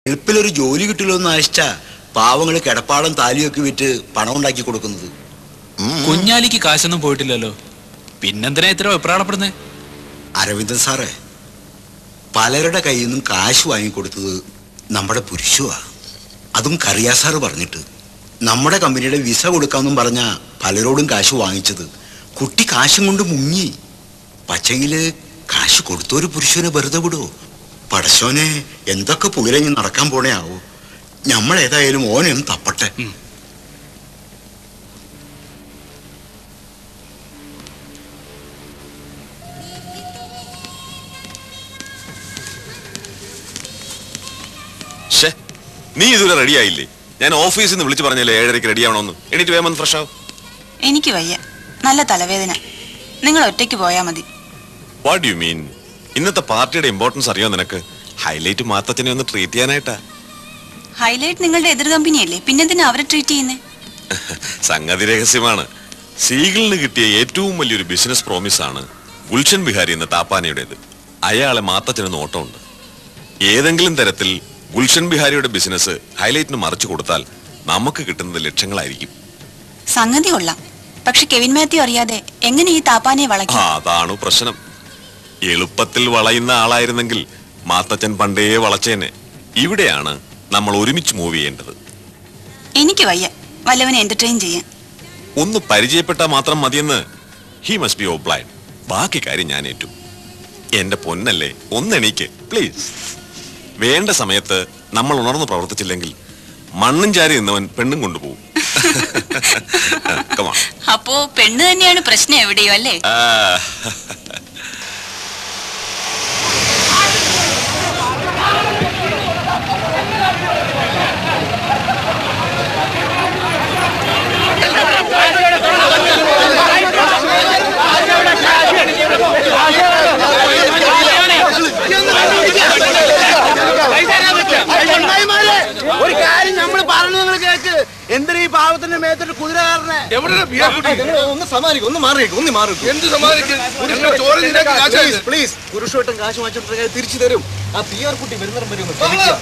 ഗൾഫിലൊരു ജോലി കിട്ടില്ലോ എന്ന് ആശിച്ച പാവങ്ങൾ കിടപ്പാടം താലിയൊക്കെ വിറ്റ് പണം ഉണ്ടാക്കി കൊടുക്കുന്നത് കുഞ്ഞാലിക്ക് കാശൊന്നും പോയിട്ടില്ലല്ലോ പിന്നെന്തിനാ ഇത്ര വെപ്രാളപ്പെടുന്നേ അരവിന്ദൻ സാറേ പലരുടെ കയ്യിൽ നിന്നും കാശ് വാങ്ങിക്കൊടുത്തത് നമ്മുടെ പുരുഷുവാ അതും കറിയാ സാറ് പറഞ്ഞിട്ട് നമ്മുടെ കമ്പനിയുടെ വിസ കൊടുക്കാമെന്നും പറഞ്ഞ പലരോടും കാശ് വാങ്ങിച്ചത് കുട്ടി കാശും കൊണ്ട് മുങ്ങി പച്ചെങ്കില് കാശ് കൊടുത്തൊരു പുരുഷനെ വെറുതെ വിടുവോ പടശോനെ എന്തൊക്കെ പുകിലഞ്ഞ് നടക്കാൻ പോണേ ആവോ നമ്മൾ ഏതായാലും ഓനെയൊന്ന് തപ്പട്ടെ ഷേ നീ ഇതുവരെ റെഡി ആയില്ലേ ഞാൻ ഓഫീസിൽ നിന്ന് വിളിച്ചു പറഞ്ഞല്ലേ ഏഴരയ്ക്ക് റെഡി ആവണമെന്ന് എണീറ്റ് വേഗം ഫ്രഷ് ആവും എനിക്ക് വയ്യ നല്ല തലവേദന നിങ്ങൾ ഒറ്റയ്ക്ക് പോയാ മതി വാട്ട് യു മീൻ ഇന്നത്തെ പാർട്ടിയുടെ ഇമ്പോർട്ടൻസ് അറിയോ നിനക്ക് ഹൈലൈറ്റ് മാത്തത്തിനെ ഒന്ന് ട്രീറ്റ് ചെയ്യാനായിട്ടാ ഹൈലൈറ്റ് നിങ്ങളുടെ എതിർ കമ്പനിയല്ലേ പിന്നെന്തിനാ അവരെ ട്രീറ്റ് ചെയ്യുന്നേ സംഗതി രഹസ്യമാണ് സീഗിളിന് കിട്ടിയ ഏറ്റവും വലിയൊരു ബിസിനസ് പ്രോമിസ് ആണ് ഗുൽഷൻ ബിഹാരി എന്ന താപ്പാനയുടേത് അയാളെ മാത്തച്ഛന് നോട്ടമുണ്ട് ഏതെങ്കിലും തരത്തിൽ ഗുൽഷൻ ബിഹാരിയുടെ ബിസിനസ് ഹൈലൈറ്റിന് മറിച്ചു കൊടുത്താൽ നമുക്ക് കിട്ടുന്നത് ലക്ഷങ്ങളായിരിക്കും സംഗതി കൊള്ളാം പക്ഷെ കെവിൻ മാത്യു അറിയാതെ എങ്ങനെ ഈ താപ്പാനെ ആ, വളയ്ക്കും അതാണ് പ്രശ്നം എളുപ്പത്തിൽ വളയുന്ന ആളായിരുന്നെങ്കിൽ മാത്തച്ഛൻ പണ്ടേ വളച്ചേനെ ഇവിടെയാണ് നമ്മൾ ഒരുമിച്ച് മൂവ് ചെയ്യേണ്ടത് എനിക്ക് വയ്യ വല്ലവനെ എന്റർടൈൻ ചെയ്യാൻ ഒന്ന് പരിചയപ്പെട്ടാൽ മാത്രം മതിയെന്ന് ഹി മസ്റ്റ് ബി ഓബ്ലൈഡ് ബാക്കി കാര്യം ഞാൻ ഏറ്റു എന്റെ പൊന്നല്ലേ ഒന്നെണീക്ക് പ്ലീസ് വേണ്ട സമയത്ത് നമ്മൾ ഉണർന്ന് പ്രവർത്തിച്ചില്ലെങ്കിൽ മണ്ണും ചാരി നിന്നവൻ പെണ്ണും കൊണ്ടുപോകും Come on. അപ്പോ പെണ്ണ് തന്നെയാണ് പ്രശ്നം എവിടെയോ അല്ലേ ആ, ചങ്ങായിമാരെ, ഒരു കാര്യം നമ്മൾ പറഞ്ഞു നിങ്ങൾ കേക്ക് എന്തിനാ ഈ പാവത്തിന്റെ മേത്തോട്ട് കുതിര കാരണേ ഒന്ന് സമാനിക്കും ഒന്ന് മാറിയേക്കും ഒന്ന് മാറി എന്ത് സമാധാനിക്കും ഞങ്ങൾ ചോര നിനക്ക് കാശായി പ്ലീസ് പുരുഷോട്ടം കാശ് വാങ്ങിച്ചിട്ട് തിരിച്ചു തരും ആ പി ആർ കുട്ടി വരുന്നവരും വരും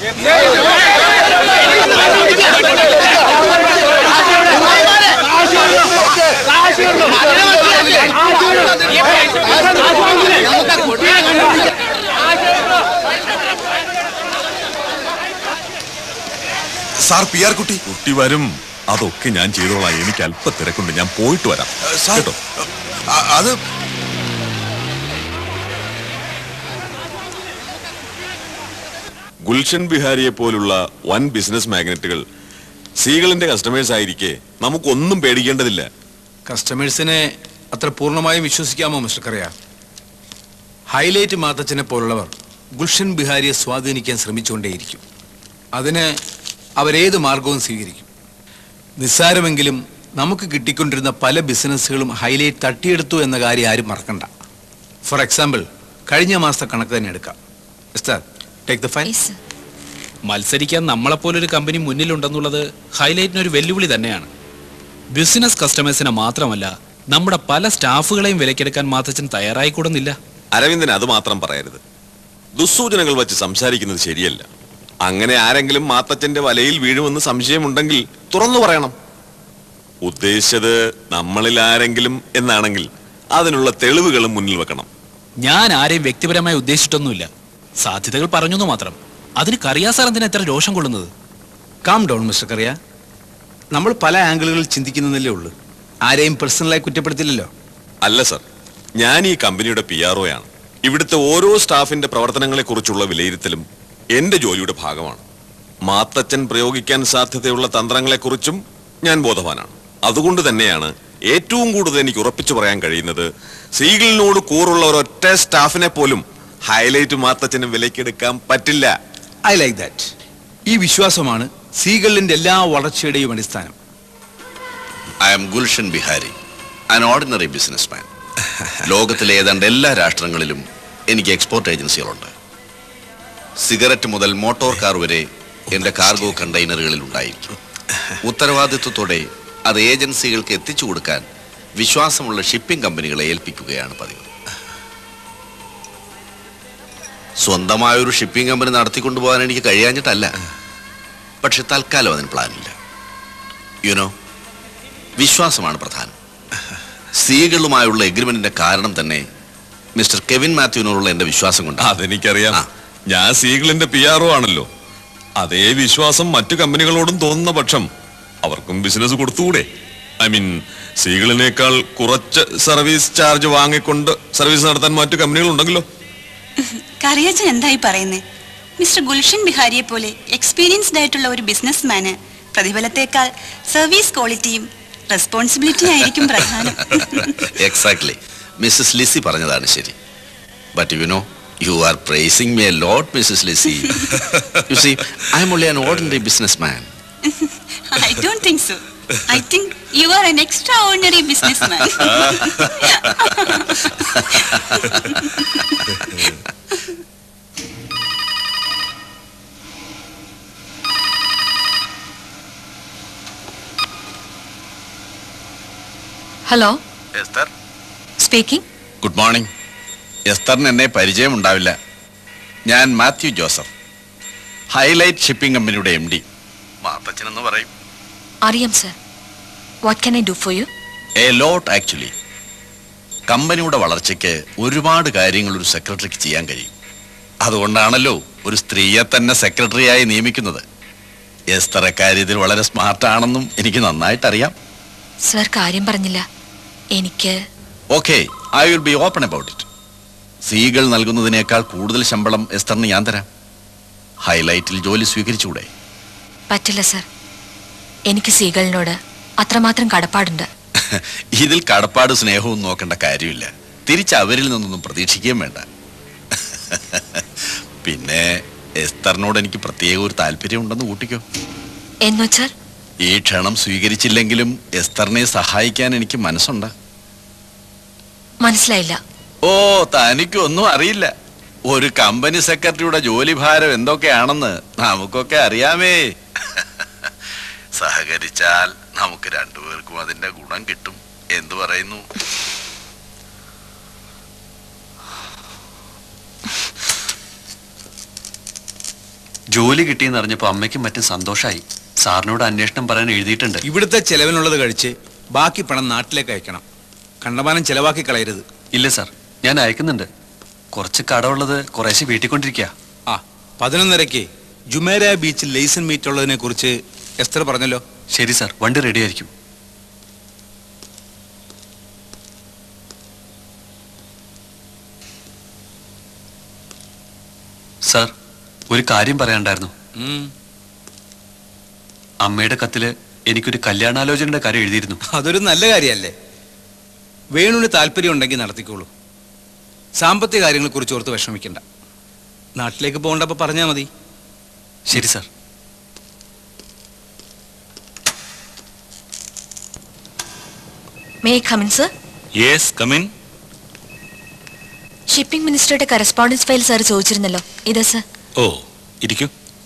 സാർ പി ആർ കുട്ടി കുട്ടി വരും അതൊക്കെ ഞാൻ ചെയ്തോളാം എനിക്ക് അല്പ തിരക്കുണ്ട് ഞാൻ പോയിട്ട് വരാം കേട്ടോ അത് ഗുൽഷൻ ബിഹാരിയെ പോലുള്ള വൻ ബിസിനസ് മാഗ്നറ്റുകൾ സീകളിന്റെ കസ്റ്റമേഴ്സ് ആയിരിക്കെ നമുക്കൊന്നും പേടിക്കേണ്ടതില്ല കസ്റ്റമേഴ്സിനെ അത്ര പൂർണ്ണമായും വിശ്വസിക്കാമോ മിസ്റ്റർ കറിയ ഹൈലൈറ്റ് മാത്തച്ഛനെ പോലുള്ളവർ ഗുൽഷൻ ബിഹാരിയെ സ്വാധീനിക്കാൻ ശ്രമിച്ചുകൊണ്ടേയിരിക്കും അതിന് അവരേത് മാർഗവും സ്വീകരിക്കും നിസ്സാരമെങ്കിലും നമുക്ക് കിട്ടിക്കൊണ്ടിരുന്ന പല ബിസിനസ്സുകളും ഹൈലൈറ്റ് തട്ടിയെടുത്തു എന്ന കാര്യം ആരും മറക്കണ്ട ഫോർ എക്സാമ്പിൾ കഴിഞ്ഞ മാസത്തെ കണക്ക് തന്നെ എടുക്കാം ടേക്ക് ദ ഫൈൽ മത്സരിക്കാൻ നമ്മളെപ്പോലൊരു കമ്പനി മുന്നിലുണ്ടെന്നുള്ളത് ഹൈലൈറ്റിന് ഒരു വെല്ലുവിളി തന്നെയാണ് ബിസിനസ് കസ്റ്റമേഴ്സിനെ മാത്രമല്ല നമ്മുടെ പല സ്റ്റാഫുകളെയും വിലക്കെടുക്കാൻ മാത്തച്ഛൻ തയ്യാറായിക്കൂടുന്നില്ല അരവിന്ദൻ അത് മാത്രം പറയരുത് ദുസ്സൂചനകൾ വച്ച് സംസാരിക്കുന്നത് ശരിയല്ല അങ്ങനെ ആരെങ്കിലും മാത്തച്ഛന്റെ വലയിൽ വീഴുമെന്ന് സംശയമുണ്ടെങ്കിൽ തുറന്നു പറയണം ഉദ്ദേശിച്ചത് നമ്മളിൽ ആരെങ്കിലും എന്നാണെങ്കിൽ അതിനുള്ള തെളിവുകളും മുന്നിൽ വെക്കണം ഞാൻ ആരെയും വ്യക്തിപരമായി ഉദ്ദേശിച്ചിട്ടൊന്നുമില്ല സാധ്യതകൾ പറഞ്ഞെന്നു മാത്രം അതിന് കറിയാ സാർ എന്തിനാ എത്ര രോഷം കൊള്ളുന്നത് കാം ഡൗൺ മിസ്റ്റർ കറിയ നമ്മൾ പല ആംഗിളുകളിൽ ചിന്തിക്കുന്നതല്ലേ ഉള്ളൂ ആരെയും പേഴ്സണലായി കുറ്റപ്പെടുത്തില്ലല്ലോ അല്ല സർ ഞാൻ ഈ കമ്പനിയുടെ പി ആർ ആണ് ഇവിടുത്തെ ഓരോ സ്റ്റാഫിന്റെ പ്രവർത്തനങ്ങളെ കുറിച്ചുള്ള വിലയിരുത്തലും എന്റെ ജോലിയുടെ ഭാഗമാണ് മാത്തച്ഛൻ പ്രയോഗിക്കാൻ സാധ്യതയുള്ള തന്ത്രങ്ങളെക്കുറിച്ചും ഞാൻ ബോധവാനാണ് അതുകൊണ്ട് തന്നെയാണ് ഏറ്റവും കൂടുതൽ എനിക്ക് ഉറപ്പിച്ചു പറയാൻ കഴിയുന്നത് സീഗിളിനോട് കൂറുള്ള ഒരൊറ്റ സ്റ്റാഫിനെ പോലും ഹൈലൈറ്റ് മാത്തച്ഛന് വിലക്കെടുക്കാൻ പറ്റില്ല ഐ ലൈക്ക് ദാറ്റ് ഈ വിശ്വാസമാണ് സീകളിന്റെ എല്ലാ വളർച്ചയുടെയും അടിസ്ഥാനം I am Gulshan Bihari an ordinary businessman ലോകത്തിലെ ഏതാണ്ട് എല്ലാ രാഷ്ട്രങ്ങളിലും എനിക്ക് എക്സ്പോർട്ട് ഏജൻസികളുണ്ട് സിഗരറ്റ് മുതൽ മോട്ടോർ കാർ വരെ എൻ്റെ കാർഗോ കണ്ടെയ്നറുകളിൽ ഉണ്ടായിരിക്കും ഉത്തരവാദിത്വത്തോടെ അത് ഏജൻസികൾക്ക് എത്തിച്ചു കൊടുക്കാൻ വിശ്വാസമുള്ള ഷിപ്പിംഗ് കമ്പനികളെ ഏൽപ്പിക്കുകയാണ് പതിവ് സ്വന്തമായ ഒരു ഷിപ്പിംഗ് കമ്പനി നടത്തിക്കൊണ്ടു പോകാൻ എനിക്ക് കഴിയാഞ്ഞിട്ടല്ല പക്ഷെ തൽക്കാലം അതിന് പ്ലാനില്ല യുനോ വിശ്വാസമാണ് പ്രധാനം സ്ത്രീകളുമായുള്ള എഗ്രിമെന്റിന്റെ കാരണം തന്നെ മിസ്റ്റർ കെവിൻ മാത്യുവിനോടുള്ള എന്റെ വിശ്വാസം കൊണ്ട് അതെനിക്കറിയാം ആ. ഞാൻ സീഗിളിന്റെ പി ആർ ആണല്ലോ അതേ വിശ്വാസം മറ്റു കമ്പനികളോടും തോന്നുന്ന പക്ഷം അവർക്കും ബിസിനസ് കൊടുത്തുകൂടെ ഐ മീൻ സീഗിളിനേക്കാൾ കുറച്ച് സർവീസ് ചാർജ് വാങ്ങിക്കൊണ്ട് സർവീസ് നടത്താൻ മറ്റു കമ്പനികൾ ഉണ്ടെങ്കിലോ കറിയച്ചൻ എന്തായി പറയുന്നേ മിസ്റ്റർ ഗുൽഷൻ ബിഹാരിയെ പോലെ എക്സ്പീരിയൻസ്ഡ് ആയിട്ടുള്ള ഒരു ബിസിനസ്മാന് പ്രതിഫലത്തേക്കാൾ സർവീസ് ക്വാളിറ്റിയും റെസ്പോൺസിബിലിറ്റിയും ആയിരിക്കും പ്രധാനം എക്സാക്ട്ലി മിസ്സസ് ലിസി പറഞ്ഞതാണ് ശരി but you know you are praising me a lot Mrs Lissy you see I am only an ordinary businessman I don't think so I think you are an extraordinary businessman hello Esther speaking good morning എസ്തറിന് എന്നെ പരിചയമുണ്ടാവില്ല ഞാൻ Mathew Joseph Highlight shipping കമ്പനിയുടെ M D Mathachan എന്ന് പറയും അറിയാം sir what can I do for you a lot actually കമ്പനിയുടെ വളർച്ചയ്ക്ക് ഒരുപാട് കാര്യങ്ങൾ ഒരു സെക്രട്ടറിക്ക് ചെയ്യാൻ കഴിയും അതുകൊണ്ടാണല്ലോ ഒരു സ്ത്രീയെ തന്നെ സെക്രട്ടറിയായി നിയമിക്കുന്നത് എസ്തർ അക്കാര്യത്തിൽ വളരെ സ്മാർട്ടാണെന്നും എനിക്ക് നന്നായിട്ട് അറിയാം സർ കാര്യം പറഞ്ഞില്ല എനിക്ക് okay I will be open about it സ്ത്രീകൾ നൽകുന്നതിനേക്കാൾ കൂടുതൽ ശമ്പളം എസ്തറിന് ഞാൻ തരാം ഹൈലൈറ്റിൽ ജോലി സ്വീകരിച്ചുകൂടെ പറ്റില്ല സർ എനിക്ക് സീകളിനോട് അത്രമാത്രം കടപ്പാടുണ്ട് ഇതിൽ കടപ്പാട് സ്നേഹവും നോക്കേണ്ട കാര്യമില്ല തിരിച്ച് അവരിൽ നിന്നൊന്നും പ്രതീക്ഷിക്കുകയും വേണ്ട പിന്നെ എസ്തറിനോട് എനിക്ക് പ്രത്യേക ഒരു താല്പര്യമുണ്ടെന്ന് കൂട്ടിക്കോ എന്നുവച്ചാൽ ഈ ക്ഷണം സ്വീകരിച്ചില്ലെങ്കിലും എസ്തറിനെ സഹായിക്കാൻ എനിക്ക് മനസ്സുണ്ട് മനസ്സിലായില്ല ഓ തനിക്കൊന്നും അറിയില്ല ഒരു കമ്പനി സെക്രട്ടറിയുടെ ജോലി ഭാരം എന്തൊക്കെയാണെന്ന് നമുക്കൊക്കെ അറിയാമേ സഹകരിച്ചാൽ നമുക്ക് രണ്ടുപേർക്കും അതിന്റെ ഗുണം കിട്ടും എന്തു പറയുന്നു ജോലി കിട്ടിയെന്ന് അറിഞ്ഞപ്പോ അമ്മയ്ക്കും മറ്റും സന്തോഷായി സാറിനോട് അന്വേഷണം പറയാൻ എഴുതിയിട്ടുണ്ട് ഇവിടുത്തെ ചെലവിനുള്ളത് കഴിച്ച് ബാക്കി പണം നാട്ടിലേക്ക് അയക്കണം കണ്ടമാനം ചെലവാക്കി കളയരുത് ഇല്ല സാർ ഞാൻ അയക്കുന്നുണ്ട് കുറച്ച് കടമുള്ളത് കുറേശ്ശെ വീട്ടിക്കൊണ്ടിരിക്കുക ആ പതിനൊന്നരയ്ക്ക് ജുമേര ബീച്ചിൽ ലെയ്സൺ മീറ്റ് ഉള്ളതിനെ കുറിച്ച് എസ്തർ പറഞ്ഞല്ലോ ശരി സാർ വണ്ടി റെഡി ആയിരിക്കും സാർ ഒരു കാര്യം പറയാനുണ്ടായിരുന്നു ഉം, അമ്മയുടെ കത്തില് എനിക്കൊരു കല്യാണാലോചനയുടെ കാര്യം എഴുതിയിരുന്നു അതൊരു നല്ല കാര്യമല്ലേ വേണുവിന് താല്പര്യം ഉണ്ടെങ്കിൽ നടത്തിക്കോളൂ സാമ്പത്തിക കാര്യങ്ങളെ കുറിച്ച് ഓർത്ത് വിഷമിക്കണ്ട നാട്ടിലേക്ക് പോകണ്ടപ്പോൾ പറഞ്ഞാൽ മതി ശരി sir may come in sir yes come in shipping മിനിസ്റ്ററുടെ കറസ്പോണ്ടൻസ് ഫയൽ സാർ ചോദിച്ചിരുന്നല്ലോ ഇതാ സർ ഓ ഇരിക്കൂ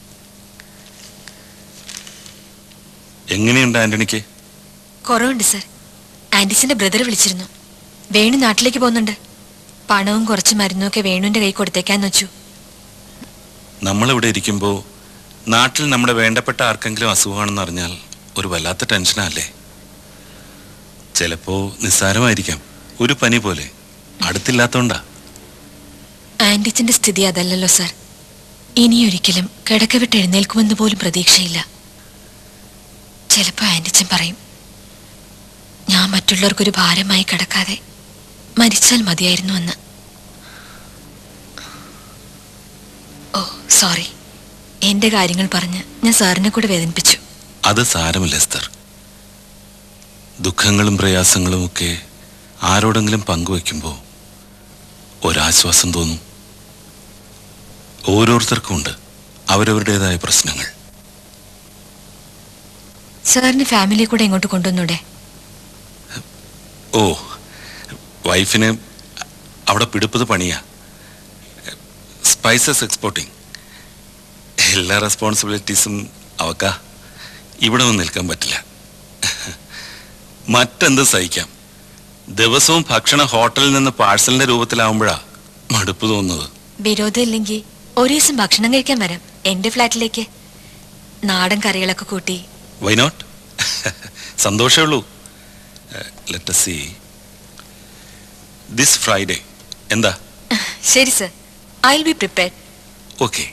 എങ്ങനെയുണ്ട് ആന്റണിക്ക് കുറവുണ്ട് സർ ആൻറ്റിസിന്റെ ബ്രദർ വിളിച്ചിരുന്നു വേണു നാട്ടിലേക്ക് പോകുന്നുണ്ട് പണവും കുറച്ച് മരുന്നും ഒക്കെ വേണുവിന്റെ കൈ കൊടുത്തേക്കാന്ന് വെച്ചു നമ്മളിവിടെ ഇരിക്കുമ്പോൾ നാട്ടിൽ നമ്മുടെ വേണ്ടപ്പെട്ട ആർക്കെങ്കിലും അസുഖമാണെന്ന് അറിഞ്ഞാൽ ഒരു വല്ലാത്ത ടെൻഷനല്ലേ ചിലപ്പോ നിസ്സാരമായിരിക്കാം ഒരു പനി പോലെ അടുത്തില്ലാത്തോണ്ടാ ആൻറ്റിച്ചിന്റെ സ്ഥിതി അതല്ലല്ലോ സർ ഇനിയൊരിക്കലും കിടക്ക വിട്ട് എഴുന്നേൽക്കുമെന്ന് പോലും പ്രതീക്ഷയില്ല ചിലപ്പോൾ ആൻറ്റിച്ചൻ പറയും ഞാൻ മറ്റുള്ളവർക്കൊരു ഭാരമായി കിടക്കാതെ മരിച്ചാൽ മതിയായിരുന്നു എന്ന് ഓ സോറി എന്റെ കാര്യങ്ങൾ പറഞ്ഞ് ഞാൻ സാറിനെ കൂടെ വേദനിപ്പിച്ചു അത് സാരമില്ല എസ്തർ ദുഃഖങ്ങളും പ്രയാസങ്ങളും ഒക്കെ ആരോടെങ്കിലും പങ്കുവെക്കുമ്പോൾ ഒരാശ്വാസം തോന്നും ഓരോരുത്തർക്കും ഉണ്ട് അവരവരുടേതായ പ്രശ്നങ്ങൾ സാറിന് ഫാമിലി കൂടെ ഇങ്ങോട്ട് കൊണ്ടുവന്നൂടെ ഓ വൈഫിന് അവിടെ പിടിപ്പത് പണിയാ സ്പൈസസ് എക്സ്പോർട്ടിങ് എല്ലാ റെസ്പോൺസിബിലിറ്റീസും അവക്കാ ഇവിടെ ഒന്നും നിൽക്കാൻ പറ്റില്ല മറ്റെന്ത് സഹിക്കാം ദിവസവും ഭക്ഷണം ഹോട്ടലിൽ നിന്ന് പാഴ്സലിന്റെ രൂപത്തിലാവുമ്പോഴാ മടുപ്പ് തോന്നുന്നത് വിരോധമില്ലെങ്കിൽ ഒരു ദിവസം ഭക്ഷണം കഴിക്കാൻ വരാം എന്റെ ഫ്ലാറ്റിലേക്ക് നാടൻ കറികളൊക്കെ കൂട്ടി വൈ നോട്ട് സന്തോഷമേ ഉള്ളൂ ലെറ്റ് സി ദിസ് ഫ്രൈഡേ എന്താ ശരി sir I will be prepared okay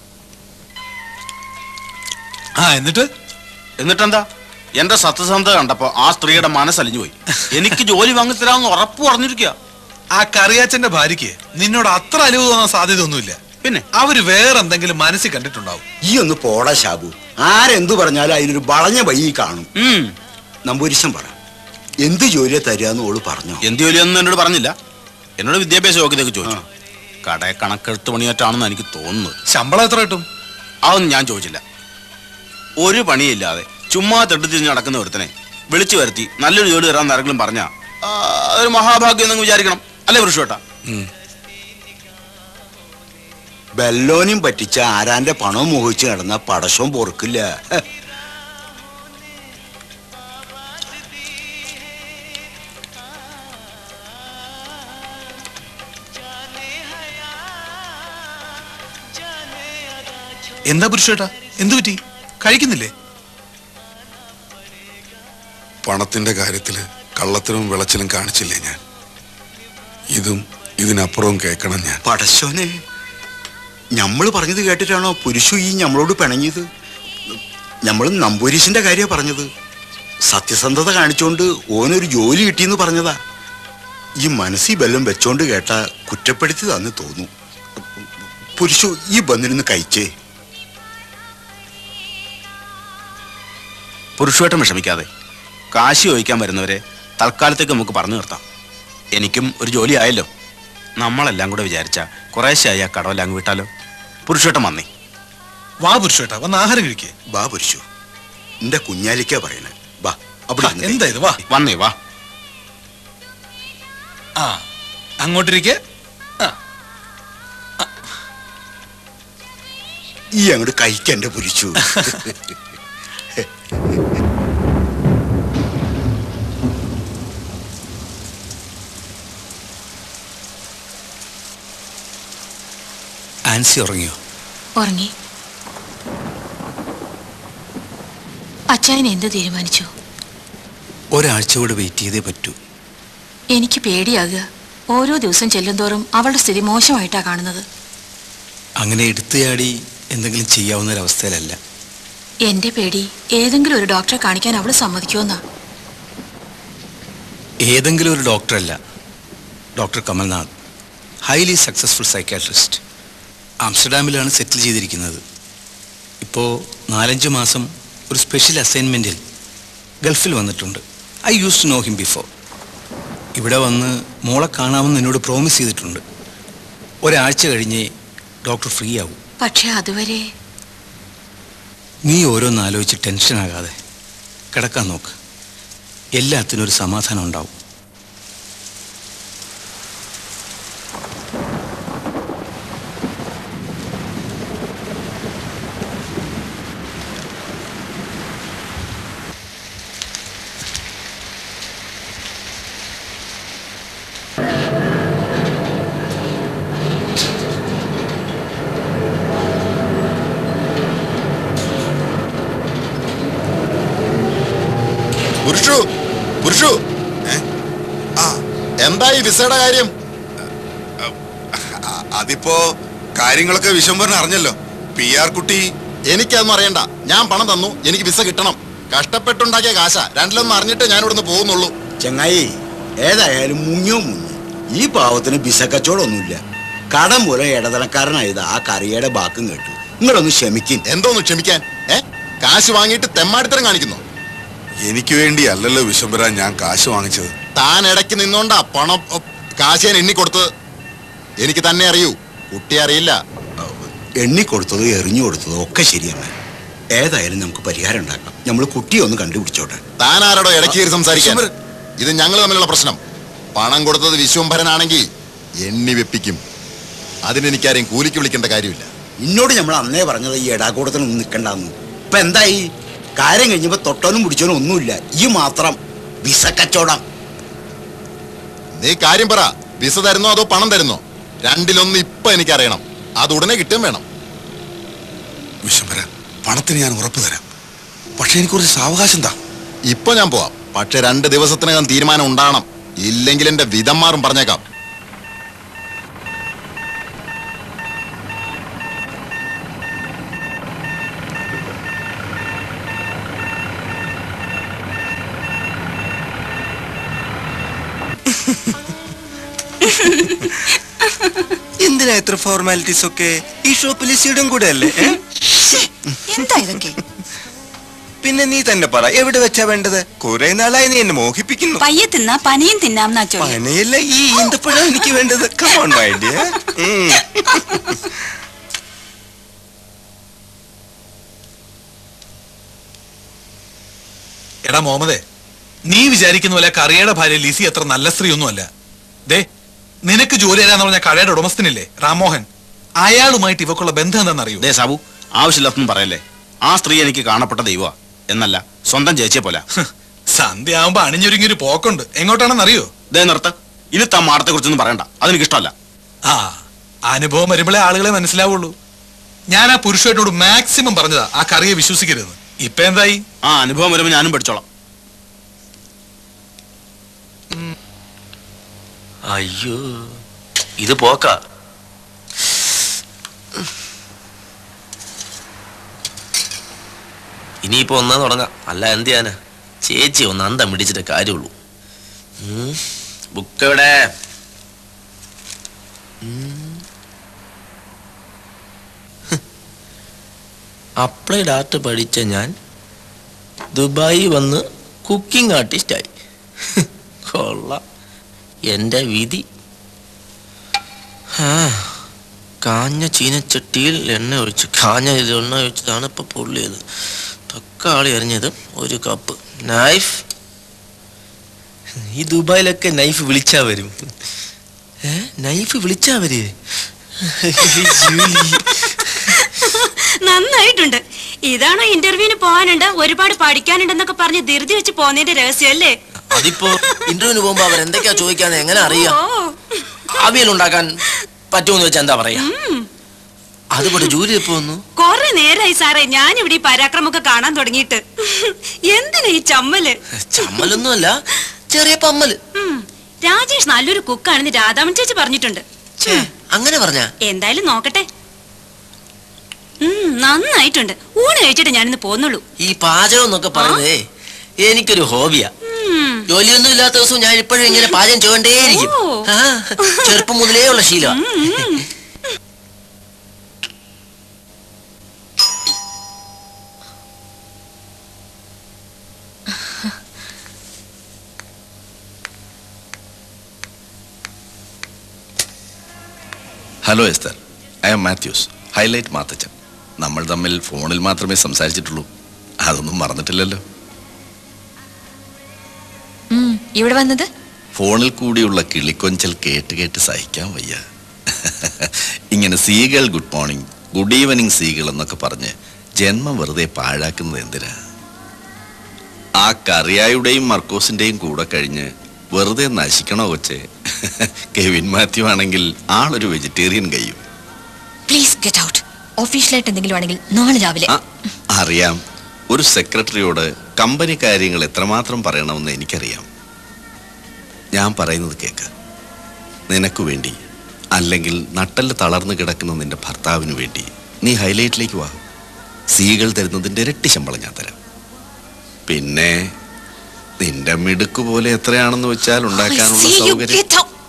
ആ എന്നിട്ട് എന്നിട്ടെന്താ എന്റെ സത്യസന്ധത കണ്ടപ്പോ ആ സ്ത്രീയുടെ മനസ്സലിഞ്ഞു പോയി എനിക്ക് ജോലി വാങ്ങിത്തരാമെന്ന് ഉറപ്പ് പറഞ്ഞിരിക്കുക ആ കറിയാച്ചന്റെ ഭാര്യയ്ക്ക് നിന്നോട് അത്ര അലിവ് തോന്നാൻ സാധ്യതയൊന്നുമില്ല പിന്നെ അവര് വേറെ എന്തെങ്കിലും മനസ്സിൽ കണ്ടിട്ടുണ്ടാവും ഈ ഒന്ന് പോടാ ശാബു ആരെന്തു പറഞ്ഞാലും അതിനൊരു വളഞ്ഞ വഴി കാണും നമ്പൂരിശം പറ എന്ത് ജോലിയെ തരികയെന്ന് ഓള് പറഞ്ഞോ എന്ത് ജോലിയൊന്നും എന്നോട് പറഞ്ഞില്ല എന്നോട് വിദ്യാഭ്യാസ യോഗ്യതയൊക്കെ ചോദിച്ചു കടയെ കണക്കെടുത്ത് പണിയേറ്റാണെന്ന് എനിക്ക് തോന്നുന്നത് ശമ്പളം എത്ര കിട്ടും അതൊന്നും ഞാൻ ചോദിച്ചില്ല ഒരു പണിയില്ലാതെ ചുമ്മാ തെട്ടിത്തിരിഞ്ഞ് നടക്കുന്ന ഒരുത്തനെ വിളിച്ചു വരുത്തി നല്ലൊരു ജോലി തരാമെന്ന് ആരെങ്കിലും പറഞ്ഞാ ആ, അതൊരു മഹാഭാഗ്യം എന്നങ്ങ് വിചാരിക്കണം അല്ലേ വൃഷോട്ടാ ബെല്ലോനും പറ്റിച്ച ആരാന്റെ പണവും മോഹിച്ച് നടന്ന പടശവും പൊറുക്കില്ല ഹെ. എന്താ പുരുഷേട്ടാ എന്തു പറ്റി കഴിക്കുന്നില്ലേ പണത്തിന്റെ കാര്യത്തില് കള്ളത്തിനും വിളച്ചിലും കാണിച്ചില്ലേ ഞാൻ ഇതും ഇതിനപ്പുറവും കേൾക്കണം ഞാൻ പടശോനെ ഞമ്മള് പറഞ്ഞത് കേട്ടിട്ടാണോ പുരുഷു ഈ ഞമ്മളോട് പിണങ്ങിയത് ഞമ്മള് നമ്പൂരീശിന്റെ കാര്യ പറഞ്ഞത് സത്യസന്ധത കാണിച്ചോണ്ട് ഓനൊരു ജോലി കിട്ടിയെന്ന് പറഞ്ഞതാ ഈ മനസ്സിൽ ബലം വെച്ചോണ്ട് കേട്ട കുറ്റപ്പെടുത്തി തന്ന് തോന്നും പുരുഷു ഈ ബന്നിരുന്ന് കഴിച്ചേ പുരുഷമായിട്ടും വിഷമിക്കാതെ കാശി ചോദിക്കാൻ വരുന്നവരെ തൽക്കാലത്തേക്ക് നമുക്ക് പറഞ്ഞു നിർത്താം എനിക്കും ഒരു ജോലി ആയല്ലോ നമ്മളെല്ലാം കൂടെ വിചാരിച്ച കുറേശ്ശായി ആ കടവെല്ലാം അങ്ങ് വിട്ടാലോ പുരുഷോട്ടം വന്നേ വാ പുരുഷേട്ടാ വന്ന് ആഹാരം കഴിക്കേ വാ പുരുഷു എന്റെ കുഞ്ഞാലിക്കാ പറയണേ വാ അവിടെ ഇരുന്ന് എന്താ ഇത് വാ വന്നേ വാ ആ അങ്ങോട്ടിരിക്കെ ഈ അങ്ങോട്ട് കഴിക്കന്റെ പുരുഷു ആൻസി ഉറങ്ങിയോ ഉറങ്ങി അച്ചായൻ എന്ത് തീരുമാനിച്ചു ഒരാഴ്ച കൂടെ വെയിറ്റ് ചെയ്തേ പറ്റൂ എനിക്ക് പേടിയാകുക ഓരോ ദിവസം ചെല്ലുന്തോറും അവളുടെ സ്ഥിതി മോശമായിട്ടാ കാണുന്നത് അങ്ങനെ എടുത്തുചാടി എന്തെങ്കിലും ചെയ്യാവുന്ന ഒരവസ്ഥയിലല്ല എന്റെ പേടി ഏതെങ്കിലും ഒരു ഡോക്ടറെ കാണിക്കാൻ അവള് സമ്മതിക്കുമെന്നാ ഏതെങ്കിലും ഒരു ഡോക്ടറല്ല doctor Kamalnath highly successful psychiatrist ആംസ്റ്റർഡാമിലാണ് സെറ്റിൽ ചെയ്തിരിക്കുന്നത് ഇപ്പോൾ നാലഞ്ച് മാസം ഒരു സ്പെഷ്യൽ അസൈൻമെൻറ്റിൽ ഗൾഫിൽ വന്നിട്ടുണ്ട് I used to know him before ഇവിടെ വന്ന് മോളെ കാണാമെന്ന് എന്നോട് പ്രോമിസ് ചെയ്തിട്ടുണ്ട് ഒരാഴ്ച കഴിഞ്ഞേ ഡോക്ടർ ഫ്രീ ആവും പക്ഷെ അതുവരെ നീ ഓരോന്ന് ആലോചിച്ച് ടെൻഷനാകാതെ കിടക്കാൻ നോക്ക് എല്ലാത്തിനും ഒരു സമാധാനം ഉണ്ടാവും പുരുഷു പുരുഷു ഏ? ആ എന്താ ഈ വിസയുടെ കാര്യം അ- അതിപ്പോ കാര്യങ്ങളൊക്കെ വിശംബരൻ അറിഞ്ഞല്ലോ പി ആർ കുട്ടി എനിക്കതൊന്നും അറിയണ്ട ഞാൻ പണം തന്നു എനിക്ക് വിസ കിട്ടണം കഷ്ടപ്പെട്ടുണ്ടാക്കിയ കാശ രണ്ടിലൊന്നും അറിഞ്ഞിട്ട് ഞാൻ ഇവിടുന്ന് പോകുന്നുള്ളൂ ചങ്ങായി ഏതായാലും മുങ്ങിയോ മുങ്ങി ഈ പാവത്തിന് ബിസക്കച്ചവടമൊന്നുമില്ല കടം മൂലം ഇടതലക്കാരനായത് ആ കറിയുടെ ബാക്കും കേട്ടു നിങ്ങളൊന്ന് ക്ഷമിക്കും എന്തോന്ന് ക്ഷമിക്കാൻ ഏ കാശ് വാങ്ങിയിട്ട് തെമ്മാടിത്തരം കാണിക്കുന്നു എനിക്ക് വേണ്ടി അല്ലല്ലോ വിശംബര ഞാൻ കാശ് വാങ്ങിച്ചത് താൻ ഇടയ്ക്ക് നിന്നോണ്ടാ പണം ഒ, കാശ് ഞാൻ എണ്ണി കൊടുത്തത് എനിക്ക് തന്നെ അറിയൂ കുട്ടിയെ അറിയില്ല എണ്ണി കൊടുത്തതോ എറിഞ്ഞു കൊടുത്തതോ ഒക്കെ ശരിയാണ് ഏതായാലും നമുക്ക് പരിഹാരം ഉണ്ടാക്കാം നമ്മൾ കുട്ടിയെ ഒന്ന് കണ്ടുപിടിച്ചോട്ടെ താൻ ആരോടോ ഇടയ്ക്ക് കയറി സംസാരിക്കാൻ ഇത് ഞങ്ങൾ തമ്മിലുള്ള പ്രശ്നം പണം കൊടുത്തത് വിശ്വംഭരനാണെങ്കിൽ എണ്ണി വെപ്പിക്കും അതിനെനിക്കാരെയും കൂലിക്ക് വിളിക്കേണ്ട കാര്യമില്ല എന്നോട് നമ്മൾ അന്നേ പറഞ്ഞത് ഈ എടാകൂടത്തിനൊന്നും നിൽക്കണ്ടെന്ന് ഇപ്പൊ എന്തായി കാര്യം കഴിഞ്ഞപ്പോ തൊട്ടോനും പിടിച്ചോനും ഒന്നുമില്ല ഈ മാത്രം വിസ കച്ചവടം നീ കാര്യം പറ വിസ തരുന്നോ അതോ പണം തരുന്നോ രണ്ടിലൊന്നും ഇപ്പൊ എനിക്കറിയണം അത് ഉടനെ കിട്ടുകയും വേണം വിശംബര പണത്തിന് ഞാൻ ഉറപ്പ് തരാം പക്ഷെ എനിക്ക് കുറച്ച് സാവകാശം താ ഇപ്പൊ ഞാൻ പോവാം പക്ഷെ രണ്ട് ദിവസത്തിനകം തീരുമാനം ഉണ്ടാകണം ഇല്ലെങ്കിൽ എന്റെ വിധം മാറും പറഞ്ഞേക്കാം എന്തിനാ ഇത്ര ഫോർമാലിറ്റീസ് ഒക്കെ ഈ ഷോപ്പിൽ സീഡും കൂടെ അല്ലേ ഏ? എന്താ ഇതൊക്കെ പിന്നെ നീ തന്നെ പറ എവിടെ വെച്ചാ വേണ്ടത് കുറെ നാളായി നീ എന്നെ മോഹിപ്പിക്കുന്നു പയ്യെ തിന്നാ പനിയും തിന്നാം ചൊല്ലി പനയല്ല ഈ ഈന്തപ്പഴം എനിക്ക് വേണ്ടത് കമോൺ മൈ ഡിയർ എടാ മോഹമ്മദേ നീ വിചാരിക്കുന്ന പോലെ കറിയയുടെ ഭാര്യ ലിസി അത്ര നല്ല സ്ത്രീ ഒന്നുമല്ല ദേ നിനക്ക് ജോലി തരാന്ന് പറഞ്ഞ കടയുടെ ഉടമസ്ഥനില്ലേ രാമോഹൻ അയാളുമായിട്ട് ഇവക്കുള്ള ബന്ധം എന്താണെന്നറിയോ ദേ സാബു ആവശ്യമില്ലാത്തൊന്നും പറയല്ലേ ആ സ്ത്രീ എനിക്ക് കാണപ്പെട്ട ദൈവ എന്നല്ല സ്വന്തം ചേച്ചിയെ പോലെ സന്ധ്യ ആവുമ്പോ അണിഞ്ഞൊരുങ്ങി ഒരു പോക്കുണ്ട് എങ്ങോട്ടാണെന്നറിയോ ദേ നിർത്ത ഇത് താ മാടത്തെ കുറിച്ചൊന്നും പറയണ്ട അതെനിക്ക് ഇഷ്ടമല്ല ആ അനുഭവം വരുമ്പോഴേ ആളുകളെ മനസ്സിലാവുള്ളൂ ഞാൻ ആ പുരുഷനോട് മാക്സിമം പറഞ്ഞതാ ആ കറിയെ വിശ്വസിക്കരുത് ഇപ്പൊ എന്തായി ആ അനുഭവം വരുമ്പോ ഞാനും പഠിച്ചോളാം അയ്യോ ഇത് പോക്ക ഇനിയിപ്പോ ഒന്നാ തുടങ്ങാം അല്ല എന്ത് ചെയ്യാനാ ചേച്ചി ഒന്ന് അന്തം പിടിച്ചിട്ട് കാര്യമുള്ളൂ ഉം. ബുക്ക് എവിടെ അപ്ലൈഡ് ആർട്ട് പഠിച്ച ഞാൻ ദുബായി വന്ന് കുക്കിംഗ് ആർട്ടിസ്റ്റായി കൊള്ളാം എൻ്റെ വിധി ആ കാഞ്ഞ ചീനച്ചട്ടിയിൽ എണ്ണ ഒഴിച്ച് കാഞ്ഞ ഇത് എണ്ണ ഒഴിച്ചതാണ് ഇപ്പൊ പൊള്ളിയത് തക്കാളി അരിഞ്ഞത് ഒരു കപ്പ് നൈഫ് ഈ ദുബായിലൊക്കെ നൈഫ് വിളിച്ചാ വരും ഏ നൈഫ് വിളിച്ചാ വര് ജൂലി നന്നായിട്ടുണ്ട് ഇതാണോ ഇന്റർവ്യൂവിന് പോകാനുണ്ട് ഒരുപാട് പഠിക്കാനുണ്ടെന്നൊക്കെ പറഞ്ഞ് ധൃതി വെച്ച് പോന്നതിന്റെ രഹസ്യം അല്ലേ അതിപ്പോ ഇന്റർവ്യൂവിന് പോകുമ്പോ അവർ എന്തൊക്കെയാ ചോദിക്കാന്ന് എങ്ങനെ അറിയാം ഓ അവിയൽ ഉണ്ടാക്കാൻ പറ്റുമെന്ന് വെച്ചാ എന്താ പറയാ ഉം. അതുപോലെ ജൂലി എപ്പോ വന്നു കൊറേ നേരായി സാറേ ഞാൻ ഇവിടെ ഈ പരാക്രമൊക്കെ കാണാൻ തുടങ്ങിയിട്ട് എന്തിനാ ഈ ചമ്മല് ചമ്മലൊന്നുമല്ല ചെറിയ പമ്മല് ഉം. രാജേഷ് നല്ലൊരു കുക്കാണെന്ന് രാധാമൻ ചേച്ചി പറഞ്ഞിട്ടുണ്ട് അങ്ങനെ പറഞ്ഞ എന്തായാലും നോക്കട്ടെ ഉം, നന്നായിട്ടുണ്ട് ഊണ് കഴിച്ചിട്ട് ഞാനിന്ന് പോന്നുള്ളൂ ഈ പാചകം എന്നൊക്കെ പറയുന്നതേ എനിക്കൊരു ഹോബിയാ ഉം. ജോലിയൊന്നും ഇല്ലാത്ത ദിവസം ഞാൻ ഇപ്പോഴും ഇങ്ങനെ പാചകം ചെയ്യേണ്ടേയിരിക്കും ഓ. ആ, ചെറുപ്പം മുതലേ ഉള്ള ശീലമാണ് ഉം. Hello Esther I am Mathews Highlight Mathachan നമ്മൾ തമ്മിൽ ഫോണിൽ മാത്രമേ സംസാരിച്ചിട്ടുള്ളൂ അതൊന്നും മറന്നിട്ടില്ലല്ലോ ഉം, ഇവിടെ വന്നത് ഫോണിൽ കൂടിയുള്ള കിളിക്കൊഞ്ചൽ കേട്ട് കേട്ട് സഹിക്കാൻ വയ്യ ഇങ്ങനെ സീകൾ ഗുഡ് മോർണിംഗ് ഗുഡ് ഈവനിങ് സീകൾ എന്നൊക്കെ പറഞ്ഞ് ജന്മം വെറുതെ പാഴാക്കുന്നത് എന്തിനാ ആ കറിയായുടെയും മർക്കോസിന്റെയും കൂടെ കഴിഞ്ഞ് വെറുതെ നശിക്കണോ കൊച്ചെ കെവിൻ മാത്യു ആണെങ്കിൽ ആളൊരു വെജിറ്റേറിയൻ കഴിയും പ്ലീസ് ഗെറ്റ് ഔട്ട് ഒഫീഷ്യലായിട്ട് എന്തെങ്കിലും ആണെങ്കിൽ നാളെ രാവിലെ അറിയാം ഒരു സെക്രട്ടറിയോട് കമ്പനി കാര്യങ്ങൾ എത്രമാത്രം പറയണമെന്ന് എനിക്കറിയാം ഞാൻ പറയുന്നത് കേക്ക് നിനക്ക് വേണ്ടി അല്ലെങ്കിൽ നട്ടല് തളർന്നു കിടക്കുന്ന നിന്റെ ഭർത്താവിന് വേണ്ടി നീ ഹൈലൈറ്റിലേക്ക് വാ സീകൾ തരുന്നതിന്റെ ഇരട്ടി ശമ്പളം ഞാൻ തരാം പിന്നെ നിന്റെ മിടുക്ക് പോലെ എത്രയാണെന്ന് വെച്ചാൽ ഉണ്ടാക്കാനുള്ള See you സൗകര്യം get out.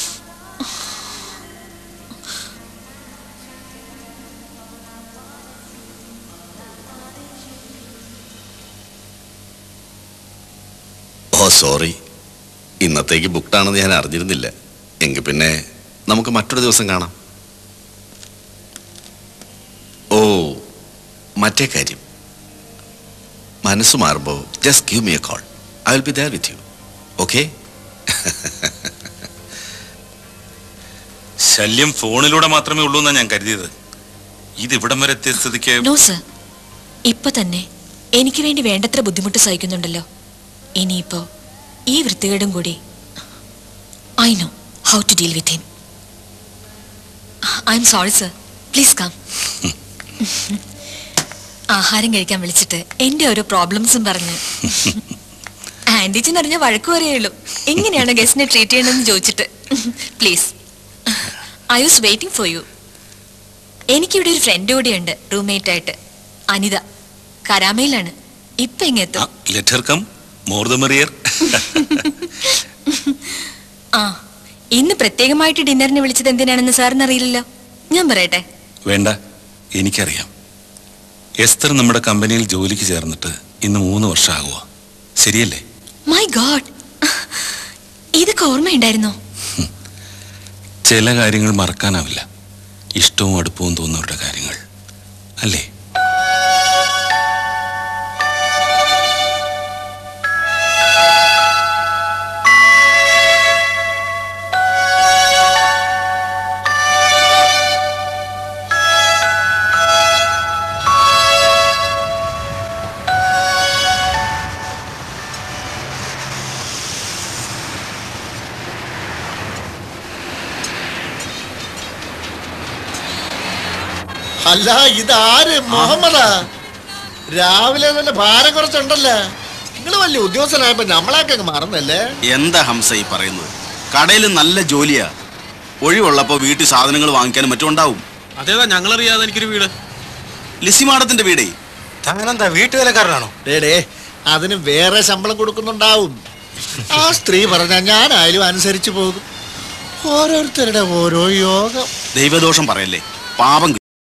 ഓ സോറി ഇന്നത്തേക്ക് ബുക്ക്ഡ് ആണെന്ന് ഞാൻ അറിഞ്ഞിരുന്നില്ല എങ്കിൽ പിന്നെ നമുക്ക് മറ്റൊരു ദിവസം കാണാം ഓ മറ്റേ കാര്യം മനസ്സ് മാറുമ്പോൾ just give me a call I will be there with you okay ശല്യം ഫോണിലൂടെ മാത്രമേ ഉള്ളൂ എന്നാ ഞാൻ കരുതിയത് ഇത് ഇവിടം വരെ എത്തിയ സ്ഥിതിക്ക് നോ സർ ഇപ്പൊ തന്നെ എനിക്ക് വേണ്ടി വേണ്ടത്ര ബുദ്ധിമുട്ട് സഹിക്കുന്നുണ്ടല്ലോ ഇനിയിപ്പോ ഈ വൃത്തികേടും കൂടി I know how to deal with him I am sorry sir please come ആഹാരം കഴിക്കാൻ വിളിച്ചിട്ട് എന്റെ ഓരോ പ്രോബ്ലംസും പറഞ്ഞു ആന്റിച്ചൻ അറിഞ്ഞ വഴക്കു പറയുള്ളൂ എങ്ങനെയാണ് ഗസ്റ്റിനെ ട്രീറ്റ് ചെയ്യണമെന്ന് ചോദിച്ചിട്ട് please I was waiting for you എനിക്കിവിടെ ഒരു ഫ്രണ്ട് കൂടിയുണ്ട് റൂംമേറ്റ് ആയിട്ട് അനിത കരാമയിലാണ് ഇപ്പൊ ഇങ്ങെത്തും let her come more the merrier ആ ഇന്ന് പ്രത്യേകമായിട്ട് ഡിന്നറിന് വിളിച്ചത് എന്തിനാണെന്ന് സാറിന് അറിയില്ലല്ലോ ഞാൻ പറയട്ടെ വേണ്ട എനിക്കറിയാം എസ്തർ നമ്മുടെ കമ്പനിയിൽ ജോലിക്ക് ചേർന്നിട്ട് ഇന്ന് മൂന്ന് വർഷമാകുക ശരിയല്ലേ മൈ ഗോഡ് ഇതൊക്കെ ഓർമ്മയുണ്ടായിരുന്നോ ചില കാര്യങ്ങൾ മറക്കാനാവില്ല ഇഷ്ടവും അടുപ്പവും തോന്നുന്നവരുടെ കാര്യങ്ങൾ അല്ലേ അല്ല ഇതാര് മുഹമ്മദാ രാവിലെ തന്നെ ഭാരം കുറച്ചുണ്ടല്ലോ നിങ്ങൾ വലിയ ഉദ്യോഗസ്ഥനായപ്പോ നമ്മളെയൊക്കെ അങ്ങ് മറന്നല്ലേ എന്താ ഹംസ ഈ പറയുന്നത് കടയിൽ നല്ല ജോലിയാ ഒഴിവുള്ളപ്പോ വീട്ടിൽ സാധനങ്ങൾ വാങ്ങിക്കാനും മറ്റും ഉണ്ടാവും അതേതാ ഞങ്ങളറിയാതെ എനിക്കൊരു വീട് ലിസി മാഡത്തിന്റെ വീടേ താനെന്താ വീട്ടുവേലക്കാരനാണോ ഡേടേ അതിന് വേറെ ശമ്പളം കൊടുക്കുന്നുണ്ടാവും ആ സ്ത്രീ പറഞ്ഞാൽ ഞാനായാലും അനുസരിച്ചു പോകും ഓരോരുത്തരുടെ ഓരോ യോഗം ദൈവദോഷം പറയല്ലേ പാപം